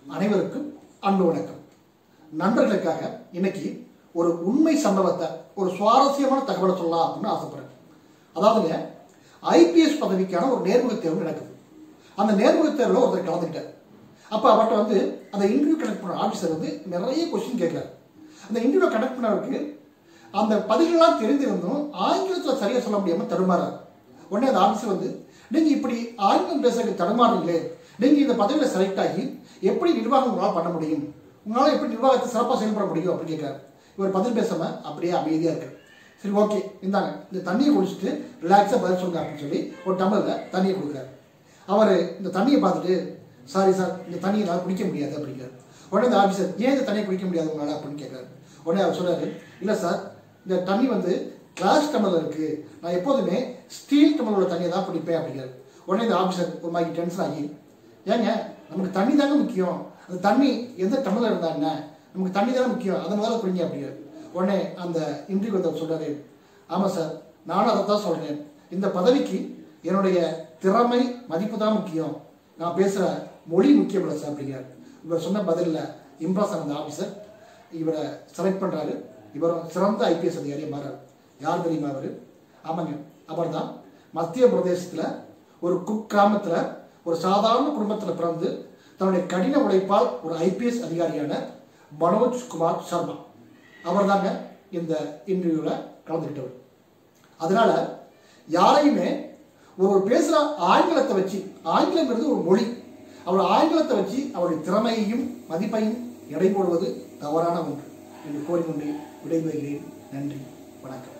அனைவருக்கும் அன்பு வணக்கம் நண்பர்களுக்காக இன்னைக்கு ஒரு உண்மை சம்பவத்தை ஒரு சுவாரஸ்யமான தகவலை சொல்லலாம் அப்படின்னு ஆசைப்படுறேன் அதாவதுங்க ஐபிஎஸ் பதவிக்கான ஒரு நேர்முகத் தேர்வு நடக்குது அந்த நேர்முகத் தேர்வில் ஒருத்தர் கலந்துக்கிட்டார் அப்போ அவர்கிட்ட வந்து அந்த இன்டர்வியூ கனெக்ட் பண்ண ஆஃபீஸர் வந்து நிறைய கொஸ்டின் கேட்குறாரு அந்த இன்டர்வியூ கனெக்ட் பண்ணவருக்கு அந்த பதில்கள்லாம் தெரிந்திருந்தும் ஆங்கிலத்தில் சரியாக சொல்ல முடியாமல் தடுமாறாரு உடனே அந்த ஆஃபீஸர் வந்து நீங்கள் இப்படி ஆங்கிலம் பேசுறதுக்கு தடுமாறுங்களே நீங்கள் இந்த பதவியில் செலக்ட் ஆகி எப்படி நிர்வாகம் உங்களால் பண்ண முடியும் உங்களால் எப்படி நிர்வாகத்தை சிறப்பாக செயல்பட முடியும் அப்படின்னு கேட்குறாரு இவர் பதில் பேசாமல் அப்படியே அமைதியாக இருக்கு சரி ஓகே இந்தாங்க இந்த தண்ணியை குடிச்சிட்டு ரிலாக்ஸாக பதில் சொல்லுங்க அப்படின்னு சொல்லி ஒரு டம்ளரில் தண்ணியை கொடுக்குறாரு அவர் இந்த தண்ணியை பார்த்துட்டு சாரி சார் இந்த தண்ணியை என்னால் குடிக்க முடியாது அப்படிங்கிறார் உடனே இந்த ஆஃபீஸர் ஏன் இந்த தண்ணியை குடிக்க முடியாது உங்களால் அப்படின்னு கேட்குறாரு உடனே அவர் சொல்றாரு இல்லை சார் இந்த தண்ணி வந்து கிளாஸ் டம்ளர் இருக்கு நான் எப்போதுமே ஸ்டீல் டம்ளரோட தண்ணியை தான் குடிப்பேன் அப்படிங்கிறாரு உடனே இந்த ஆஃபீஸர் ஒரு மாதிரி டென்ஷன் ஆகி ஏங்க நமக்கு தண்ணி தாங்க முக்கியம் அந்த தண்ணி எந்த டம்ளர் இருந்தா என்ன நமக்கு தண்ணி தானே முக்கியம் அதை முதல்ல குடிங்க அப்படிங்கிறாரு உடனே அந்த இன்டர்வியூ வந்தவர் சொல்றாரு ஆமாம் சார் நானும் அதை தான் சொல்றேன் இந்த பதவிக்கு என்னுடைய திறமை மதிப்பு தான் முக்கியம் நான் பேசுகிற மொழி முக்கியம் இல்லை சார் அப்படிங்கிறார் இவர் சொன்ன பதிலில் இம்ப்ரெஸ் ஆன அந்த ஆஃபீஸர் இவரை செலக்ட் பண்ணுறாரு இவரும் சிறந்த ஐபிஎஸ் அதிகாரியாக மாறாரு யார் தெரியுமா அவர் ஆமாங்க அவர் தான் மத்திய பிரதேசத்தில் ஒரு குக்கிராமத்தில் ஒரு சாதாரண குடும்பத்தில் பிறந்து தன்னுடைய கடின உழைப்பால் ஒரு ஐபிஎஸ் அதிகாரியான மனோஜ் குமார் சர்மா அவர் தாங்க இந்த இன்டர்வியூவில் கலந்துக்கிட்டவர் அதனால யாரையுமே ஒரு பேசுகிற ஆங்கிலத்தை வச்சு ஆங்கிலங்கிறது ஒரு மொழி அவர் ஆங்கிலத்தை வச்சு அவருடைய திறமையையும் மதிப்பையும் எடை போடுவது தவறான ஒன்று என்று கோரிக்கொண்டு விடைபெறுகிறேன் நன்றி வணக்கம்